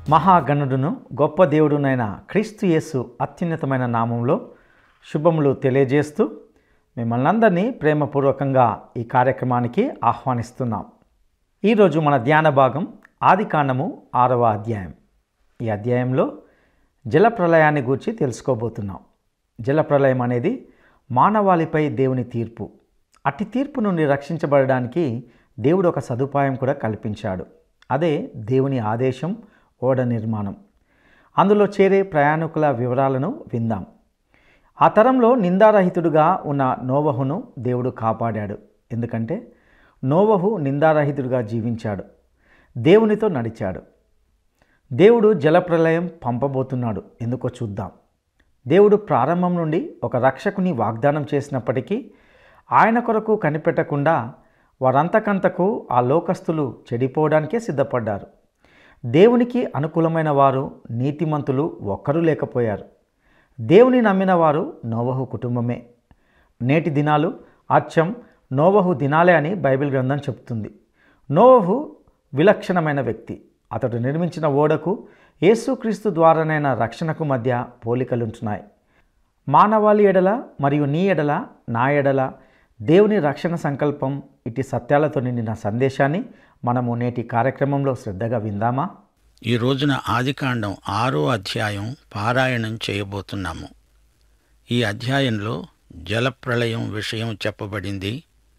మహాగణుడును గొప్ప దేవుడునైన క్రీస్తు యేసు అత్యున్నతమైన నామంలో శుభములు తెలియజేస్తూ మిమ్మల్ని అందరినీ ప్రేమపూర్వకంగా ఈ కార్యక్రమానికి ఆహ్వానిస్తున్నాం ఈరోజు మన ధ్యాన భాగం ఆదికాండము ఆరవ అధ్యాయం ఈ అధ్యాయంలో జలప్రలయాన్ని గూర్చి తెలుసుకోబోతున్నాం జలప్రలయం అనేది మానవాళిపై దేవుని తీర్పు అట్టి తీర్పు నుండి రక్షించబడడానికి దేవుడు ఒక సదుపాయం కూడా కల్పించాడు అదే దేవుని ఆదేశం ఓడ నిర్మాణం అందులో చేరే ప్రయాణికుల వివరాలను విందాం ఆ తరంలో నిందారహితుడుగా ఉన్న నోవహును దేవుడు కాపాడాడు ఎందుకంటే నోవహు నిందారహితుడుగా జీవించాడు దేవునితో నడిచాడు దేవుడు జలప్రలయం పంపబోతున్నాడు ఎందుకో చూద్దాం దేవుడు ప్రారంభం నుండి ఒక రక్షకుని వాగ్దానం చేసినప్పటికీ ఆయన కొరకు కనిపెట్టకుండా వారంతకంతకు ఆ లోకస్తులు చెడిపోవడానికే సిద్ధపడ్డారు దేవునికి అనుకూలమైన వారు నీతిమంతులు ఒక్కరూ లేకపోయారు దేవుని నమ్మిన వారు నోవహు కుటుంబమే నేటి దినాలు అచ్చం నోవహు దినాలే అని బైబిల్ గ్రంథం చెబుతుంది నోవహు విలక్షణమైన వ్యక్తి అతడు నిర్మించిన ఓడకు యేసుక్రీస్తు ద్వారానైన రక్షణకు మధ్య పోలికలుంటున్నాయి మానవాళి ఎడల మరియు నీ ఎడల నా ఎడల దేవుని రక్షణ సంకల్పం ఇటు సత్యాలతో నిండిన సందేశాన్ని మనము నేటి కార్యక్రమంలో శ్రద్ధగా విందామా ఈ రోజున ఆదికాండం ఆరో అధ్యాయం పారాయణం చేయబోతున్నాము ఈ అధ్యాయంలో జలప్రళయం విషయం చెప్పబడింది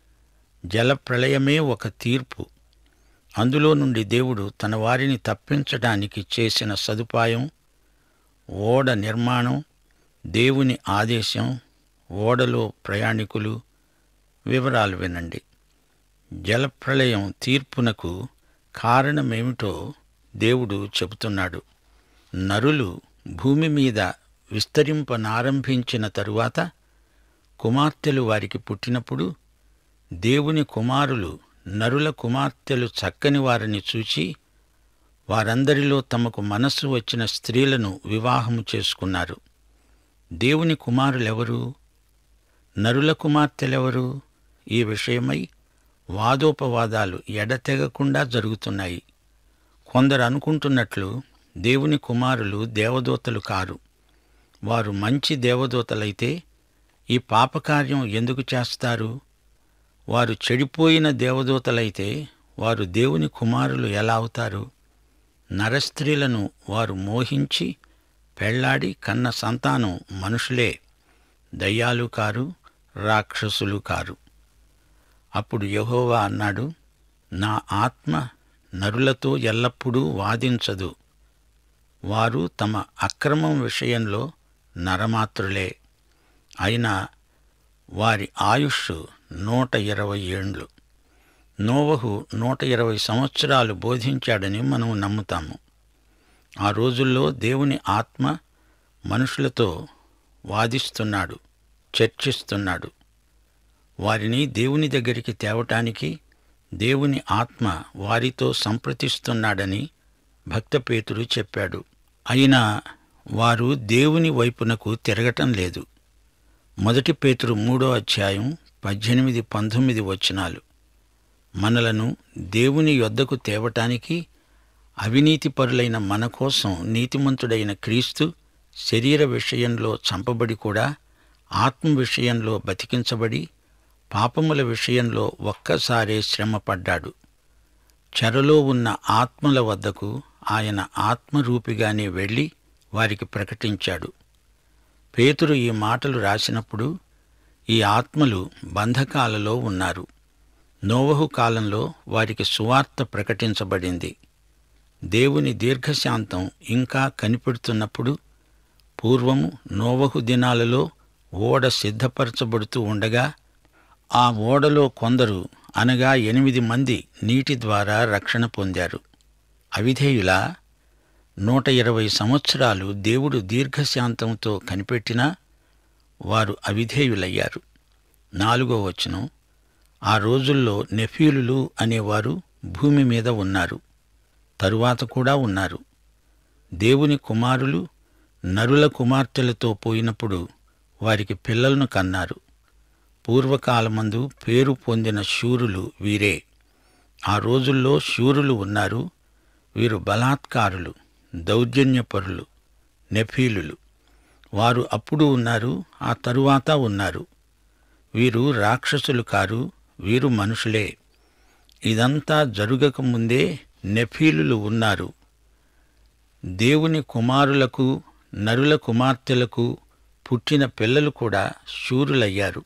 జలప్రళయమే ఒక తీర్పు అందులో నుండి దేవుడు తన వారిని తప్పించడానికి చేసిన సదుపాయం ఓడ నిర్మాణం దేవుని ఆదేశం ఓడలో ప్రయాణికులు వివరాలు వినండి జలప్రళయం తీర్పునకు కారణమేమిటో దేవుడు చెబుతున్నాడు నరులు భూమి మీద విస్తరింపనారంభించిన తరువాత కుమార్తెలు వారికి పుట్టినప్పుడు దేవుని కుమారులు నరుల కుమార్తెలు చక్కని వారిని చూచి వారందరిలో తమకు మనస్సు వచ్చిన స్త్రీలను వివాహము చేసుకున్నారు దేవుని కుమారులెవరు నరుల కుమార్తెలెవరు ఈ విషయమై వాదోపవాదాలు ఎడతెగకుండా జరుగుతున్నాయి కొందరు అనుకుంటున్నట్లు దేవుని కుమారులు దేవదూతలు కారు వారు మంచి దేవదూతలైతే ఈ పాపకార్యం ఎందుకు చేస్తారు వారు చెడిపోయిన దేవదూతలైతే వారు దేవుని కుమారులు ఎలా అవుతారు నరస్త్రీలను వారు మోహించి పెళ్లాడి కన్న సంతానం మనుషులే దయ్యాలు కారు రాక్షసులు కారు అప్పుడు యహోవా అన్నాడు నా ఆత్మ నరులతో ఎల్లప్పుడూ వాదించదు వారు తమ అక్రమం విషయంలో నరమాత్రులే అయినా వారి ఆయుష్ నూట ఇరవై ఏండ్లు నోవహు నూట ఇరవై సంవత్సరాలు బోధించాడని మనం నమ్ముతాము ఆ రోజుల్లో దేవుని ఆత్మ మనుషులతో వాదిస్తున్నాడు చర్చిస్తున్నాడు వారిని దేవుని దగ్గరికి తేవటానికి దేవుని ఆత్మ వారితో సంప్రతిస్తున్నాడని భక్తపేతుడు చెప్పాడు అయినా వారు దేవుని వైపునకు తిరగటం లేదు మొదటి పేతురు మూడో అధ్యాయం పద్దెనిమిది పంతొమ్మిది వచనాలు మనలను దేవుని యొద్దకు తేవటానికి అవినీతిపరులైన మన కోసం నీతిమంతుడైన క్రీస్తు శరీర విషయంలో చంపబడి కూడా ఆత్మ విషయంలో బతికించబడి పాపముల విషయంలో ఒక్కసారే శ్రమపడ్డాడు చెరలో ఉన్న ఆత్మల వద్దకు ఆయన ఆత్మరూపిగానే వెళ్ళి వారికి ప్రకటించాడు పేతురు ఈ మాటలు రాసినప్పుడు ఈ ఆత్మలు బంధకాలలో ఉన్నారు నోవహు కాలంలో వారికి సువార్త ప్రకటించబడింది దేవుని దీర్ఘశాంతం ఇంకా కనిపెడుతున్నప్పుడు పూర్వము నోవహు దినాలలో ఓడ సిద్ధపరచబడుతూ ఉండగా ఆ ఓడలో కొందరు అనగా ఎనిమిది మంది నీటి ద్వారా రక్షణ పొందారు అవిధేయులా నూట ఇరవై సంవత్సరాలు దేవుడు దీర్ఘశాంతంతో కనిపెట్టినా వారు అవిధేయులయ్యారు నాలుగో వచనం ఆ రోజుల్లో నెఫ్యూలులు అనేవారు భూమి మీద ఉన్నారు తరువాత కూడా ఉన్నారు దేవుని కుమారులు నరుల కుమార్తెలతో పోయినప్పుడు వారికి పిల్లలను కన్నారు పూర్వకాలమందు పేరు పొందిన శూరులు వీరే ఆ రోజుల్లో శూరులు ఉన్నారు వీరు బలాత్కారులు దౌర్జన్యపరులు నెఫీలులు వారు అప్పుడు ఉన్నారు ఆ తరువాత ఉన్నారు వీరు రాక్షసులు కారు వీరు మనుషులే ఇదంతా జరుగక ముందే నెఫీలులు ఉన్నారు దేవుని కుమారులకు నరుల కుమార్తెలకు పుట్టిన పిల్లలు కూడా శూరులయ్యారు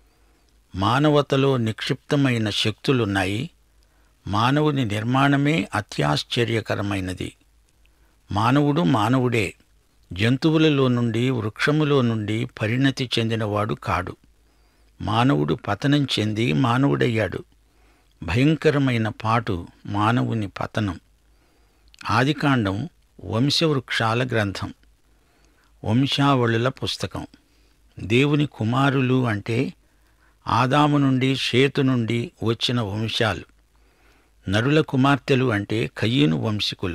మానవతలో నిక్షిప్తమైన శక్తులున్నాయి మానవుని నిర్మాణమే అత్యాశ్చర్యకరమైనది మానవుడు మానవుడే జంతువులలో నుండి వృక్షములో నుండి పరిణతి చెందినవాడు కాడు మానవుడు పతనం చెంది మానవుడయ్యాడు భయంకరమైన పాటు మానవుని పతనం ఆదికాండం వంశవృక్షాల గ్రంథం వంశావళుల పుస్తకం దేవుని కుమారులు అంటే ఆదాము నుండి షేతు నుండి వచ్చిన వంశాలు నరుల కుమార్తెలు అంటే కయ్యను వంశికులు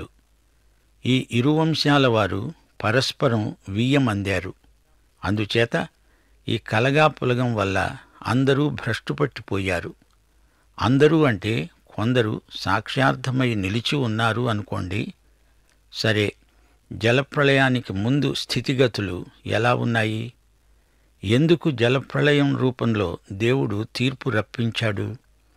ఈ ఇరు వంశాల వారు పరస్పరం వీయమందారు అందుచేత ఈ కలగా పులగం వల్ల అందరూ భ్రష్టుపట్టిపోయారు అందరూ అంటే కొందరు సాక్ష్యార్థమై నిలిచి ఉన్నారు అనుకోండి సరే జలప్రళయానికి ముందు స్థితిగతులు ఎలా ఉన్నాయి ఎందుకు జలప్రళయం రూపంలో దేవుడు తీర్పు రప్పించాడు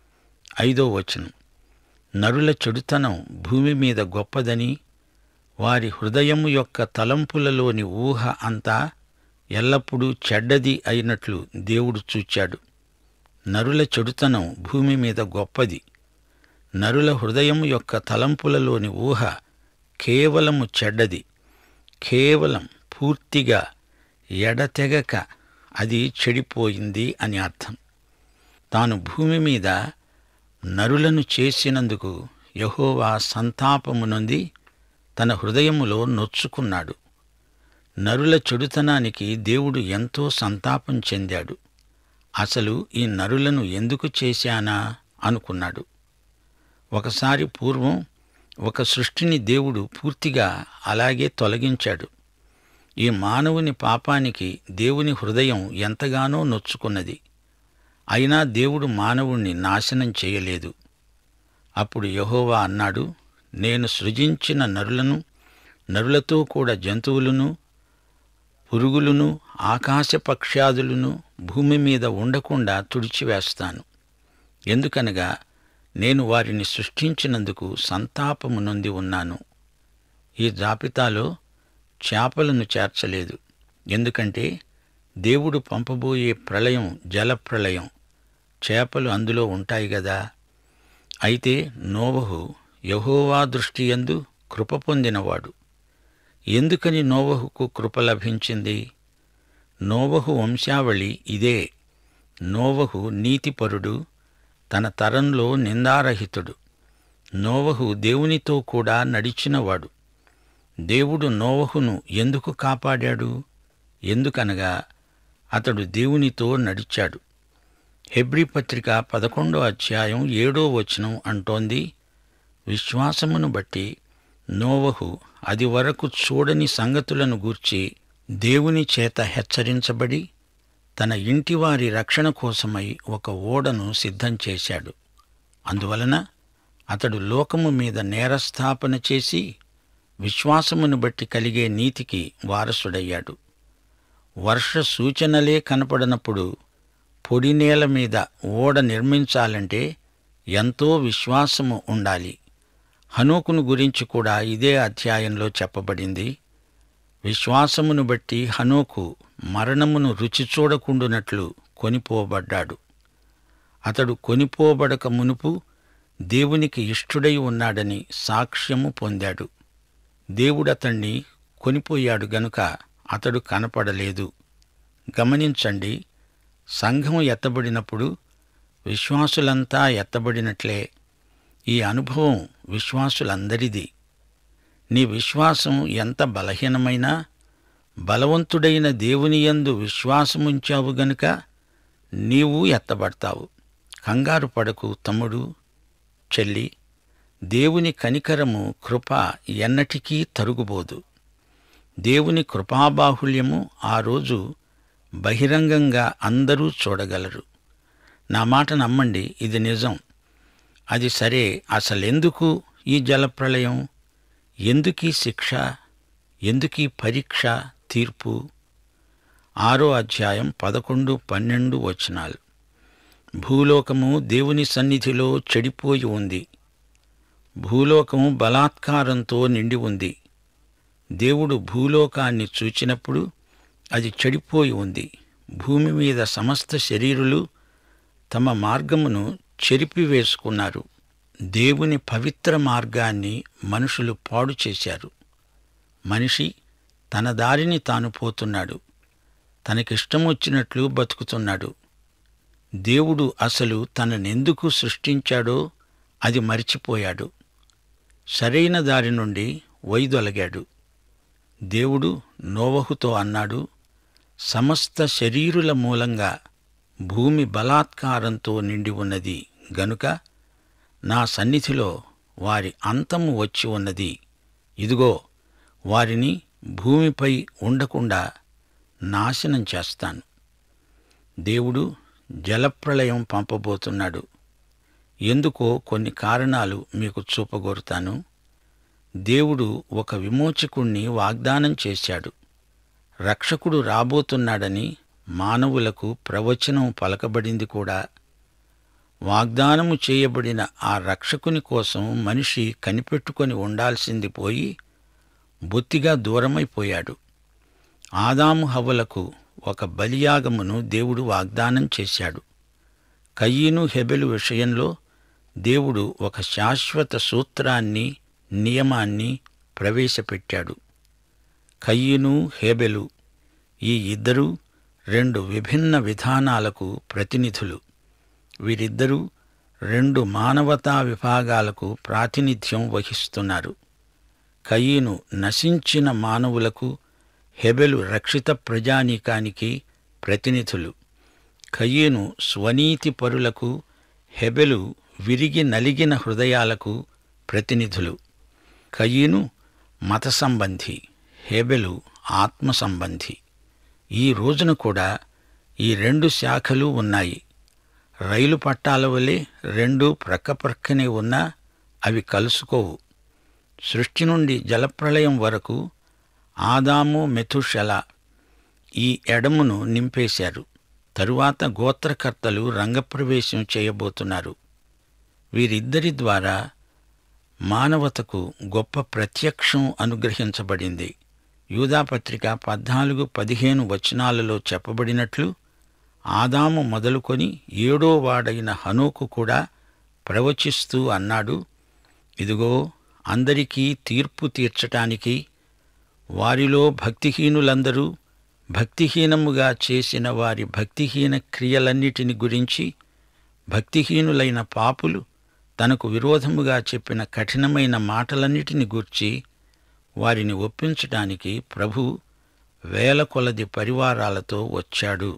ఐదో వచనం నరుల చెడుతనం భూమి మీద గొప్పదని వారి హృదయము యొక్క తలంపులలోని ఊహ అంతా ఎల్లప్పుడూ చెడ్డది అయినట్లు దేవుడు చూచాడు నరుల చెడుతనం భూమి మీద గొప్పది నరుల హృదయము యొక్క తలంపులలోని ఊహ కేవలము చెడ్డది కేవలం పూర్తిగా ఎడతెగక అది చెడిపోయింది అని అర్థం తాను భూమి మీద నరులను చేసినందుకు యహోవా సంతాపము నొంది తన హృదయములో నొచ్చుకున్నాడు నరుల చెడుతనానికి దేవుడు ఎంతో సంతాపం చెందాడు అసలు ఈ నరులను ఎందుకు చేశానా అనుకున్నాడు ఒకసారి పూర్వం ఒక సృష్టిని దేవుడు పూర్తిగా అలాగే తొలగించాడు ఈ మానవుని పాపానికి దేవుని హృదయం ఎంతగానో నొచ్చుకున్నది అయినా దేవుడు మానవుణ్ణి నాశనం చేయలేదు అప్పుడు యహోవా అన్నాడు నేను సృజించిన నరులను నరులతో కూడా జంతువులను పురుగులను ఆకాశ పక్ష్యాదులను భూమి మీద ఉండకుండా తుడిచివేస్తాను ఎందుకనగా నేను వారిని సృష్టించినందుకు సంతాపము నొంది ఉన్నాను ఈ జాబితాలో చేపలను చేర్చలేదు ఎందుకంటే దేవుడు పంపబోయే ప్రళయం జలప్రళయం చేపలు అందులో ఉంటాయి గదా అయితే నోవహు యహోవా దృష్టి యందు కృప పొందినవాడు ఎందుకని నోవహుకు కృప లభించింది నోవహు వంశావళి ఇదే నోవహు నీతిపరుడు తన తరంలో నిందారహితుడు నోవహు దేవునితో కూడా నడిచినవాడు దేవుడు నోవహును ఎందుకు కాపాడాడు ఎందుకనగా అతడు దేవునితో నడిచాడు హెబ్రీ పత్రిక పదకొండో అధ్యాయం ఏడో వచనం అంటోంది విశ్వాసమును బట్టి నోవహు అది వరకు చూడని సంగతులను గూర్చి దేవుని చేత హెచ్చరించబడి తన ఇంటివారి రక్షణ కోసమై ఒక ఓడను సిద్ధం చేశాడు అందువలన అతడు లోకము మీద నేరస్థాపన చేసి విశ్వాసమును బట్టి కలిగే నీతికి వారసుడయ్యాడు వర్ష సూచనలే కనపడనప్పుడు పొడి నేల మీద ఓడ నిర్మించాలంటే ఎంతో విశ్వాసము ఉండాలి హనోకును గురించి కూడా ఇదే అధ్యాయంలో చెప్పబడింది విశ్వాసమును బట్టి హనోకు మరణమును రుచి చూడకుండునట్లు కొనిపోబడ్డాడు అతడు కొనిపోబడక మునుపు దేవునికి ఇష్టుడై ఉన్నాడని సాక్ష్యము పొందాడు దేవుడతణ్ణి కొనిపోయాడు గనుక అతడు కనపడలేదు గమనించండి సంఘం ఎత్తబడినప్పుడు విశ్వాసులంతా ఎత్తబడినట్లే ఈ అనుభవం విశ్వాసులందరిది నీ విశ్వాసం ఎంత బలహీనమైనా బలవంతుడైన దేవునియందు విశ్వాసముంచావు గనుక నీవు ఎత్తబడతావు కంగారు పడకు తమ్ముడు చెల్లి దేవుని కనికరము కృప ఎన్నటికీ తరుగుబోదు దేవుని కృపాబాహుల్యము ఆ రోజు బహిరంగంగా అందరూ చూడగలరు నా మాట నమ్మండి ఇది నిజం అది సరే అసలెందుకు ఈ జలప్రళయం ఎందుకీ శిక్ష ఎందుకీ పరీక్ష తీర్పు ఆరో అధ్యాయం పదకొండు పన్నెండు వచనాలు భూలోకము దేవుని సన్నిధిలో చెడిపోయి ఉంది భూలోకము బలాత్కారంతో నిండి ఉంది దేవుడు భూలోకాన్ని చూచినప్పుడు అది చెడిపోయి ఉంది భూమి మీద సమస్త శరీరులు తమ మార్గమును చెరిపివేసుకున్నారు దేవుని పవిత్ర మార్గాన్ని మనుషులు పాడు చేశారు మనిషి తన దారిని తాను పోతున్నాడు తనకిష్టం వచ్చినట్లు బతుకుతున్నాడు దేవుడు అసలు తననెందుకు సృష్టించాడో అది మరిచిపోయాడు సరైన దారి నుండి వైదొలగాడు దేవుడు నోవహుతో అన్నాడు సమస్త శరీరుల మూలంగా భూమి బలాత్కారంతో నిండి ఉన్నది గనుక నా సన్నిధిలో వారి అంతము వచ్చి ఉన్నది ఇదిగో వారిని భూమిపై ఉండకుండా నాశనం చేస్తాను దేవుడు జలప్రళయం పంపబోతున్నాడు ఎందుకో కొన్ని కారణాలు మీకు చూపగోరుతాను దేవుడు ఒక విమోచకుణ్ణి వాగ్దానం చేశాడు రక్షకుడు రాబోతున్నాడని మానవులకు ప్రవచనం పలకబడింది కూడా వాగ్దానము చేయబడిన ఆ రక్షకుని కోసం మనిషి కనిపెట్టుకొని ఉండాల్సింది పోయి బొత్తిగా దూరమైపోయాడు ఆదాము హవ్వలకు ఒక బలియాగమును దేవుడు వాగ్దానం చేశాడు కయ్యను హెబెలు విషయంలో దేవుడు ఒక శాశ్వత సూత్రాన్ని నియమాన్ని ప్రవేశపెట్టాడు కయ్యను హేబెలు ఈ ఇద్దరూ రెండు విభిన్న విధానాలకు ప్రతినిధులు వీరిద్దరూ రెండు మానవతా విభాగాలకు ప్రాతినిధ్యం వహిస్తున్నారు కయీను నశించిన మానవులకు హెబెలు రక్షిత ప్రజానీకానికి ప్రతినిధులు కయీను స్వనీతి పరులకు హెబెలు విరిగి నలిగిన హృదయాలకు ప్రతినిధులు కయీను మత సంబంధి హెబెలు ఆత్మ సంబంధి ఈ రోజున కూడా ఈ రెండు శాఖలు ఉన్నాయి రైలు పట్టాల వలె రెండు ప్రక్కప్రక్కనే ఉన్నా అవి కలుసుకోవు సృష్టి నుండి జలప్రళయం వరకు ఆదాము మెథుషల ఈ ఎడమును నింపేశారు తరువాత గోత్రకర్తలు రంగప్రవేశం చేయబోతున్నారు వీరిద్దరి ద్వారా మానవతకు గొప్ప ప్రత్యక్షం అనుగ్రహించబడింది యూదాపత్రిక పద్నాలుగు పదిహేను వచనాలలో చెప్పబడినట్లు ఆదాము మొదలుకొని ఏడో వాడైన హనోకు కూడా ప్రవచిస్తూ అన్నాడు ఇదిగో అందరికీ తీర్పు తీర్చటానికి వారిలో భక్తిహీనులందరూ భక్తిహీనముగా చేసిన వారి భక్తిహీన క్రియలన్నిటిని గురించి భక్తిహీనులైన పాపులు తనకు విరోధముగా చెప్పిన కఠినమైన మాటలన్నిటిని గూర్చి వారిని ఒప్పించటానికి ప్రభు వేల కొలది పరివారాలతో వచ్చాడు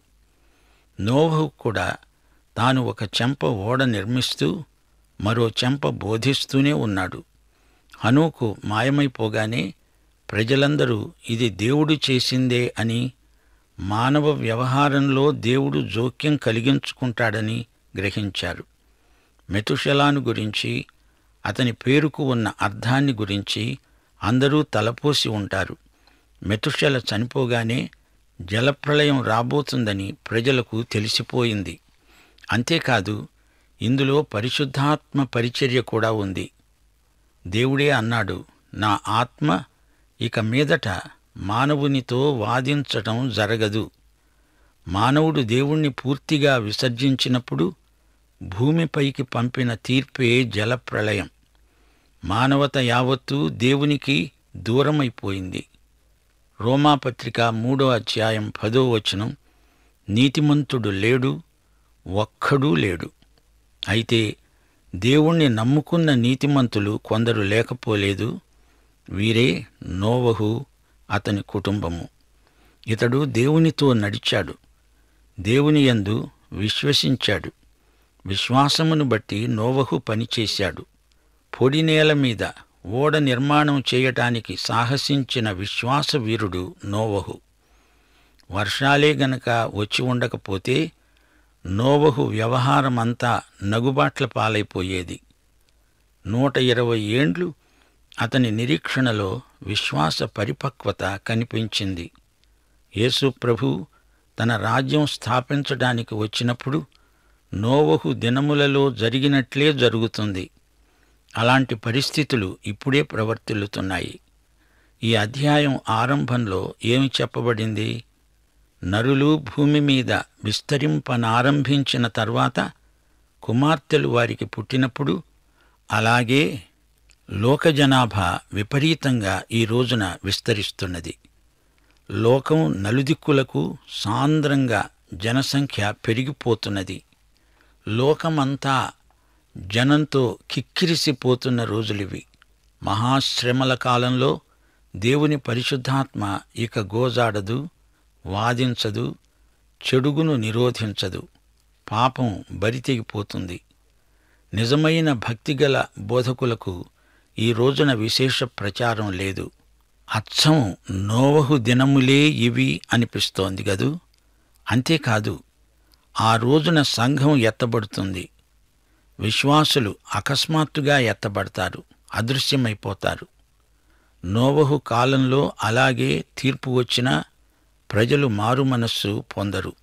నోవహు కూడా తాను ఒక చెంప ఓడ నిర్మిస్తూ మరో చెంప బోధిస్తూనే ఉన్నాడు హనూకు మాయమైపోగానే ప్రజలందరూ ఇది దేవుడు చేసిందే అని మానవ వ్యవహారంలో దేవుడు జోక్యం కలిగించుకుంటాడని గ్రహించారు మెతుషలాను గురించి అతని పేరుకు ఉన్న అర్థాన్ని గురించి అందరూ తలపోసి ఉంటారు మెతుషల చనిపోగానే జలప్రళయం రాబోతుందని ప్రజలకు తెలిసిపోయింది అంతేకాదు ఇందులో పరిశుద్ధాత్మ పరిచర్య కూడా ఉంది దేవుడే అన్నాడు నా ఆత్మ ఇక మీదట మానవునితో వాదించటం జరగదు మానవుడు దేవుణ్ణి పూర్తిగా విసర్జించినప్పుడు భూమిపైకి పంపిన తీర్పే జలప్రళయం మానవత యావత్తూ దేవునికి దూరమైపోయింది రోమాపత్రిక మూడో అధ్యాయం పదో వచనం నీతిమంతుడు లేడు ఒక్కడూ లేడు అయితే దేవుణ్ణి నమ్ముకున్న నీతిమంతులు కొందరు లేకపోలేదు వీరే నోవహు అతని కుటుంబము ఇతడు దేవునితో నడిచాడు దేవుని యందు విశ్వసించాడు విశ్వాసమును బట్టి నోవహు పనిచేశాడు పొడి నేల మీద ఓడ నిర్మాణం చేయటానికి సాహసించిన విశ్వాస వీరుడు నోవహు వర్షాలే గనక వచ్చి ఉండకపోతే నోవహు వ్యవహారమంతా నగుబాట్ల పాలైపోయేది నూట ఇరవై ఏండ్లు అతని నిరీక్షణలో విశ్వాస పరిపక్వత కనిపించింది యేసు ప్రభు తన రాజ్యం స్థాపించడానికి వచ్చినప్పుడు నోవహు దినములలో జరిగినట్లే జరుగుతుంది అలాంటి పరిస్థితులు ఇప్పుడే ప్రవర్తిల్లుతున్నాయి ఈ అధ్యాయం ఆరంభంలో ఏమి చెప్పబడింది నరులు భూమి మీద విస్తరింపనారంభించిన తర్వాత కుమార్తెలు వారికి పుట్టినప్పుడు అలాగే లోక జనాభా విపరీతంగా ఈ రోజున విస్తరిస్తున్నది లోకం నలుదిక్కులకు సాంద్రంగా జనసంఖ్య పెరిగిపోతున్నది లోకమంతా జనంతో కిక్కిరిసిపోతున్న రోజులివి మహాశ్రమల కాలంలో దేవుని పరిశుద్ధాత్మ ఇక గోజాడదు వాదించదు చెడుగును నిరోధించదు పాపం బరితెగిపోతుంది నిజమైన భక్తిగల బోధకులకు ఈ రోజున విశేష ప్రచారం లేదు అచ్చం నోవహు దినములే ఇవి అనిపిస్తోంది గదు అంతేకాదు ఆ రోజున సంఘం ఎత్తబడుతుంది విశ్వాసులు అకస్మాత్తుగా ఎత్తబడతారు అదృశ్యమైపోతారు నోవహు కాలంలో అలాగే తీర్పు వచ్చినా ప్రజలు మారుమనస్సు పొందరు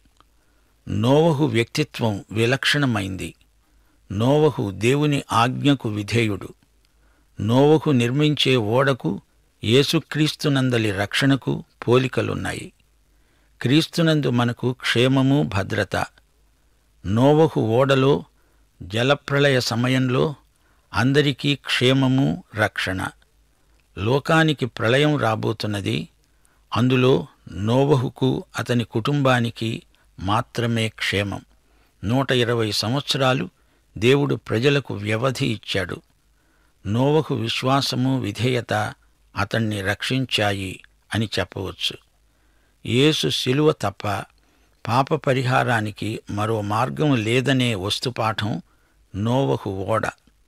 నోవహు వ్యక్తిత్వం విలక్షణమైంది నోవహు దేవుని ఆజ్ఞకు విధేయుడు నోవహు నిర్మించే ఓడకు యేసుక్రీస్తునందలి రక్షణకు పోలికలున్నాయి క్రీస్తునందు మనకు క్షేమము భద్రత నోవహు ఓడలో జలప్రళయ సమయంలో అందరికీ క్షేమము రక్షణ లోకానికి ప్రళయం రాబోతున్నది అందులో నోవహుకు అతని కుటుంబానికి మాత్రమే క్షేమం నూట ఇరవై సంవత్సరాలు దేవుడు ప్రజలకు వ్యవధి ఇచ్చాడు నోవహు విశ్వాసము విధేయత అతన్ని రక్షించాయి అని చెప్పవచ్చు యేసు శిలువ తప్ప పాప పరిహారానికి మరో మార్గం లేదనే వస్తుపాఠం నోవహు ఓడ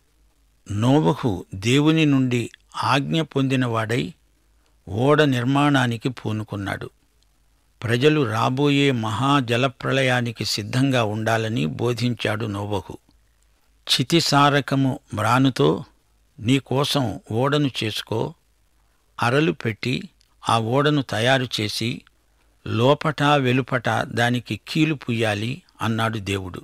నోవహు దేవుని నుండి ఆజ్ఞ పొందినవాడై ఓడ నిర్మాణానికి పూనుకున్నాడు ప్రజలు రాబోయే మహాజలప్రళయానికి సిద్ధంగా ఉండాలని బోధించాడు నోవహు చితిసారకము మ్రానుతో నీకోసం ఓడను చేసుకో అరలు పెట్టి ఆ ఓడను తయారు చేసి లోపట వెలుపట దానికి కీలు పుయ్యాలి అన్నాడు దేవుడు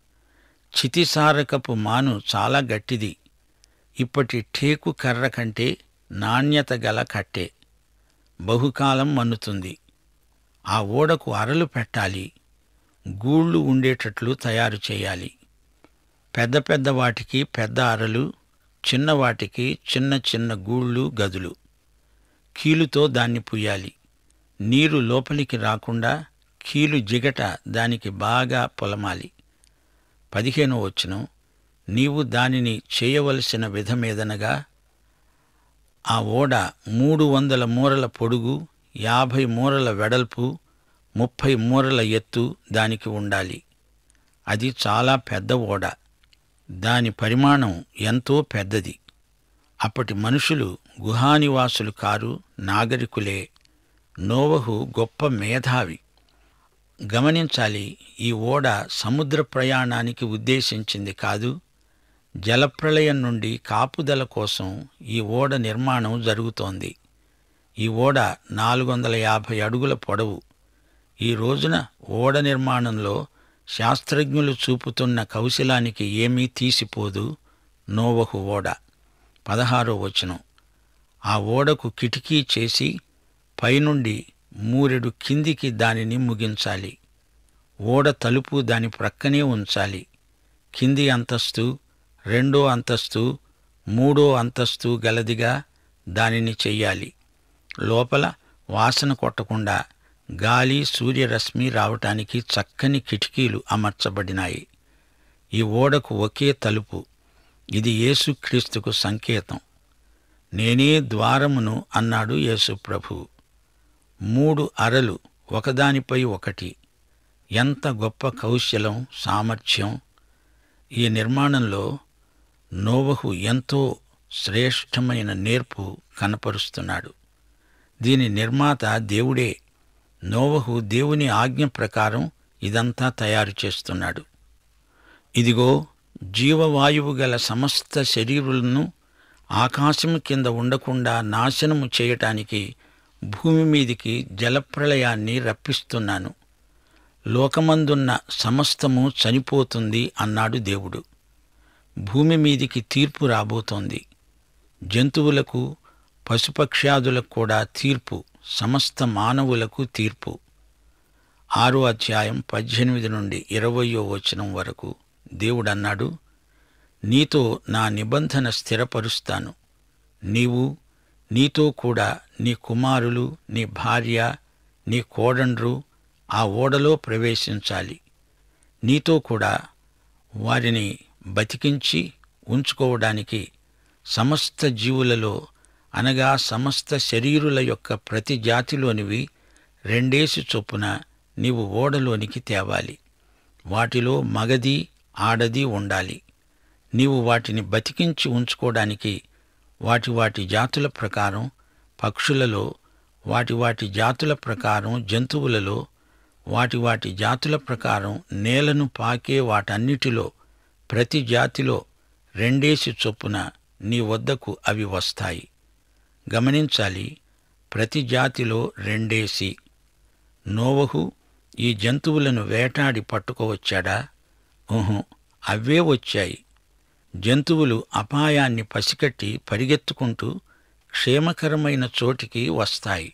చితిసారకపు మాను చాలా గట్టిది ఇప్పటి టేకు కర్ర కంటే నాణ్యత గల కట్టే బహుకాలం మన్నుతుంది ఆ ఓడకు అరలు పెట్టాలి గూళ్ళు ఉండేటట్లు తయారు చేయాలి పెద్ద పెద్ద వాటికి పెద్ద అరలు చిన్న వాటికి చిన్న చిన్న గూళ్ళు గదులు కీలుతో దాన్ని పుయ్యాలి నీరు లోపలికి రాకుండా కీలు జిగట దానికి బాగా పొలమాలి పదిహేనో వచనం నీవు దానిని చేయవలసిన విధమేదనగా ఆ ఓడ మూడు వందల మూరల పొడుగు యాభై మూరల వెడల్పు ముప్పై మూరల ఎత్తు దానికి ఉండాలి అది చాలా పెద్ద ఓడ దాని పరిమాణం ఎంతో పెద్దది అప్పటి మనుషులు గుహానివాసులు కారు నాగరికులే నోవహు గొప్ప మేధావి గమనించాలి ఈ ఓడ సముద్ర ప్రయాణానికి ఉద్దేశించింది కాదు జలప్రళయం నుండి కాపుదల కోసం ఈ ఓడ నిర్మాణం జరుగుతోంది ఈ ఓడ నాలుగు వందల యాభై అడుగుల పొడవు ఈ రోజున ఓడ నిర్మాణంలో శాస్త్రజ్ఞులు చూపుతున్న కౌశలానికి ఏమీ తీసిపోదు నోవహు ఓడ పదహారో వచనం ఆ ఓడకు కిటికీ చేసి పైనుండి మూరెడు కిందికి దానిని ముగించాలి ఓడ తలుపు దాని ప్రక్కనే ఉంచాలి కింది అంతస్తు రెండో అంతస్తు మూడో అంతస్తు గలదిగా దానిని చెయ్యాలి లోపల వాసన కొట్టకుండా గాలి సూర్యరశ్మి రావటానికి చక్కని కిటికీలు అమర్చబడినాయి ఈ ఓడకు ఒకే తలుపు ఇది యేసుక్రీస్తుకు సంకేతం నేనే ద్వారమును అన్నాడు యేసు ప్రభు మూడు అరలు ఒకదానిపై ఒకటి ఎంత గొప్ప కౌశలం సామర్థ్యం ఈ నిర్మాణంలో నోవహు ఎంతో శ్రేష్టమైన నేర్పు కనపరుస్తున్నాడు దీని నిర్మాత దేవుడే నోవహు దేవుని ఆజ్ఞ ప్రకారం ఇదంతా తయారు చేస్తున్నాడు ఇదిగో జీవవాయువు గల సమస్త శరీరులను ఆకాశము కింద ఉండకుండా నాశనము చేయటానికి భూమి మీదికి జలప్రళయాన్ని రప్పిస్తున్నాను లోకమందున్న సమస్తము చనిపోతుంది అన్నాడు దేవుడు భూమి మీదికి తీర్పు రాబోతోంది జంతువులకు పశుపక్ష్యాదులకు కూడా తీర్పు సమస్త మానవులకు తీర్పు ఆరో అధ్యాయం పద్దెనిమిది నుండి ఇరవయో వచనం వరకు దేవుడన్నాడు నీతో నా నిబంధన స్థిరపరుస్తాను నీవు నీతో కూడా నీ కుమారులు నీ భార్య నీ కోడండ్రు ఆ ఓడలో ప్రవేశించాలి నీతో కూడా వారిని బతికించి ఉంచుకోవడానికి సమస్త జీవులలో అనగా సమస్త శరీరుల యొక్క ప్రతి జాతిలోనివి రెండేసి చొప్పున నీవు ఓడలోనికి తేవాలి వాటిలో మగది ఆడది ఉండాలి నీవు వాటిని బతికించి ఉంచుకోవడానికి వాటి వాటి జాతుల ప్రకారం పక్షులలో వాటి వాటి జాతుల ప్రకారం జంతువులలో వాటి వాటి జాతుల ప్రకారం నేలను పాకే వాటన్నిటిలో ప్రతి జాతిలో రెండేసి చొప్పున నీ వద్దకు అవి వస్తాయి గమనించాలి ప్రతి జాతిలో రెండేసి నోవహు ఈ జంతువులను వేటాడి పట్టుకోవచ్చాడా ఊహు అవే వచ్చాయి జంతువులు అపాయాన్ని పసికట్టి పరిగెత్తుకుంటూ క్షేమకరమైన చోటికి వస్తాయి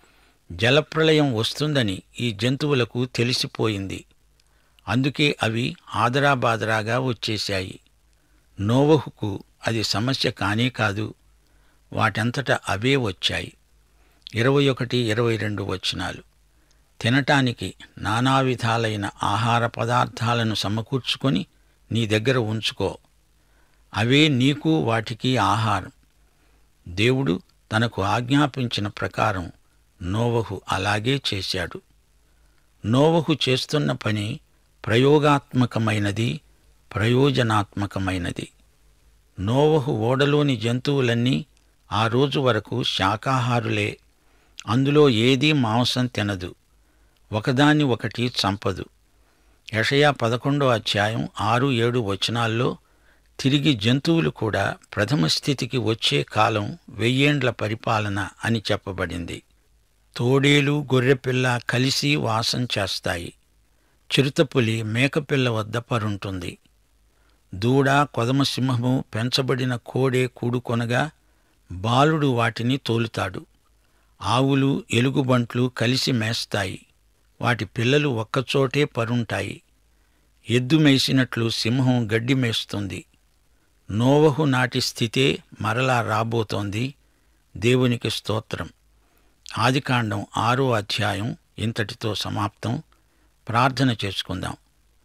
జలప్రళయం వస్తుందని ఈ జంతువులకు తెలిసిపోయింది అందుకే అవి ఆదరాబాదరాగా వచ్చేశాయి నోవహుకు అది సమస్య కానే కాదు వాటంతట అవే వచ్చాయి ఇరవై ఒకటి ఇరవై రెండు వచనాలు తినటానికి నానా విధాలైన ఆహార పదార్థాలను సమకూర్చుకొని నీ దగ్గర ఉంచుకో అవే నీకు వాటికి ఆహారం దేవుడు తనకు ఆజ్ఞాపించిన ప్రకారం నోవహు అలాగే చేశాడు నోవహు చేస్తున్న పని ప్రయోగాత్మకమైనది ప్రయోజనాత్మకమైనది నోవహు ఓడలోని జంతువులన్నీ ఆ రోజు వరకు శాకాహారులే అందులో ఏదీ మాంసం తినదు ఒకదాన్ని ఒకటి చంపదు యషయా పదకొండో అధ్యాయం ఆరు ఏడు వచనాల్లో తిరిగి జంతువులు కూడా ప్రథమ స్థితికి వచ్చే కాలం వెయ్యేండ్ల పరిపాలన అని చెప్పబడింది తోడేలు గొర్రెపిల్ల కలిసి వాసం చేస్తాయి చిరుతపులి మేకపిల్ల వద్ద పరుంటుంది దూడ కొదమసింహము పెంచబడిన కోడే కూడుకొనగా బాలుడు వాటిని తోలుతాడు ఆవులు ఎలుగుబంట్లు కలిసి మేస్తాయి వాటి పిల్లలు ఒక్కచోటే పరుంటాయి ఎద్దు మేసినట్లు సింహం గడ్డి మేస్తుంది నోవహు నాటి స్థితే మరలా రాబోతోంది దేవునికి స్తోత్రం ఆదికాండం ఆరో అధ్యాయం ఇంతటితో సమాప్తం ప్రార్థన చేసుకుందాం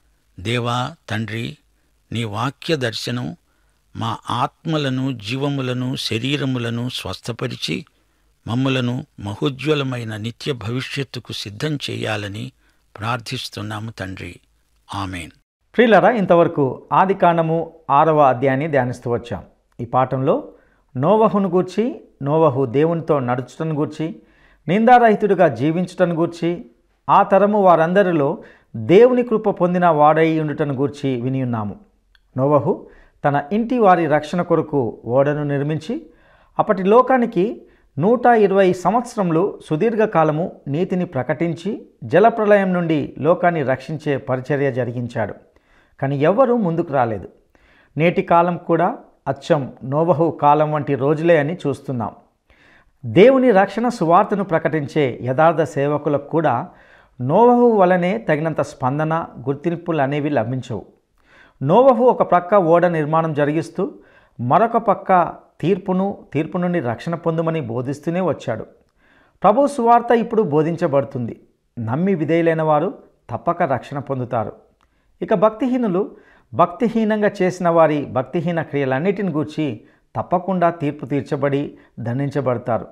దేవా తండ్రి నీ వాక్య దర్శనం మా ఆత్మలను జీవములను శరీరములను స్వస్థపరిచి మమ్ములను మహోజ్వలమైన నిత్య భవిష్యత్తుకు సిద్ధం చేయాలని ప్రార్థిస్తున్నాము తండ్రి ఆమెన్ ప్రియులరా ఇంతవరకు ఆది కాండము ఆరవ అధ్యాయాన్ని ధ్యానిస్తూ వచ్చాం ఈ పాఠంలో నోవహును గూర్చి నోవహు దేవునితో నడుచుటను గూర్చి నిందారహితుడిగా జీవించుటను గూర్చి ఆ తరము వారందరిలో దేవుని కృప పొందిన వాడై ఉండుటను గూర్చి విని ఉన్నాము నోవహు తన ఇంటి వారి రక్షణ కొరకు ఓడను నిర్మించి అప్పటి లోకానికి నూట ఇరవై సంవత్సరములు సుదీర్ఘకాలము నీతిని ప్రకటించి జలప్రలయం నుండి లోకాన్ని రక్షించే పరిచర్య జరిగించాడు కానీ ఎవ్వరూ ముందుకు రాలేదు నేటి కాలం కూడా అచ్చం నోవహు కాలం వంటి రోజులే అని చూస్తున్నాం దేవుని రక్షణ సువార్తను ప్రకటించే యథార్థ సేవకులకు కూడా నోవహు వలనే తగినంత స్పందన గుర్తింపులు అనేవి లభించవు నోవహు ఒక ప్రక్క ఓడ నిర్మాణం జరిగిస్తూ మరొక పక్క తీర్పును తీర్పు నుండి రక్షణ పొందుమని బోధిస్తూనే వచ్చాడు ప్రభు సువార్త ఇప్పుడు బోధించబడుతుంది నమ్మి విధేయులైన వారు తప్పక రక్షణ పొందుతారు ఇక భక్తిహీనులు భక్తిహీనంగా చేసిన వారి భక్తిహీన క్రియలన్నిటిని గూర్చి తప్పకుండా తీర్పు తీర్చబడి దండించబడతారు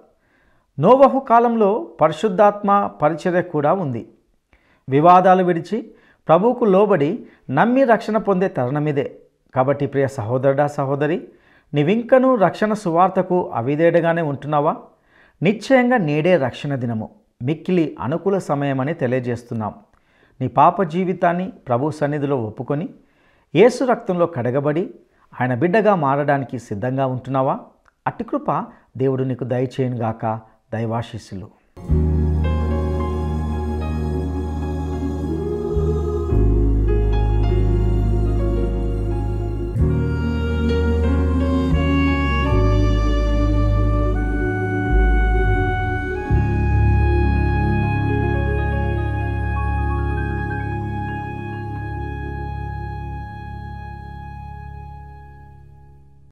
నోవహు కాలంలో పరిశుద్ధాత్మ పరిచర్య కూడా ఉంది వివాదాలు విడిచి ప్రభువుకు లోబడి నమ్మి రక్షణ పొందే తరుణమిదే కాబట్టి ప్రియ సహోదరుడా సహోదరి నీవింకనూ రక్షణ సువార్తకు అవిధేడగానే ఉంటున్నావా నిశ్చయంగా నేడే రక్షణ దినము మిక్కిలి అనుకూల సమయమని తెలియజేస్తున్నాం నీ పాప జీవితాన్ని ప్రభు సన్నిధిలో ఒప్పుకొని యేసు రక్తంలో కడగబడి ఆయన బిడ్డగా మారడానికి సిద్ధంగా ఉంటున్నావా అట్టి కృప దేవుడు నీకు దయచేయనుగాక దైవాశీస్సులు